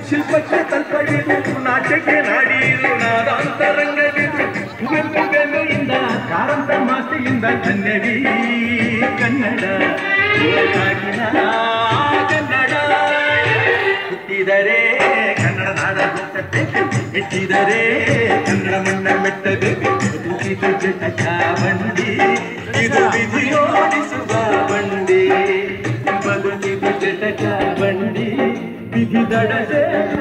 ಶಿಲ್ಪಕ್ಕೆ ತಲ್ಪಡಿದು ನಾಟ್ಯಕ್ಕೆ ನಾಡಿದು ನಾದಾಂತರಂಗದಿದು ಕುವೆಂಪು ಬೆನ್ನೆಯಿಂದ ಕಾರಂತ ಮಾತೆಯಿಂದ ಕನ್ನಡಿ ಕನ್ನಡ ನಾಡಿನ ಕನ್ನಡ ಹುಟ್ಟಿದರೆ ಕನ್ನಡ ನಾಡ ಹುಟ್ಟಬೇಕು ಮೆಟ್ಟಿದರೆ ಕನ್ನಡ ಮಣ್ಣ ಮೆಟ್ಟಬೇಕು ಇದು ಜಟಕ ಬಂಡಿ ಇದು ವಿಧಿಯೋಡಿಸುವ ಬಂಡಿ ಬದುಕಿದು ಜಟಕ ಬಂಡಿ ವಿಧಿ ದಡದೆ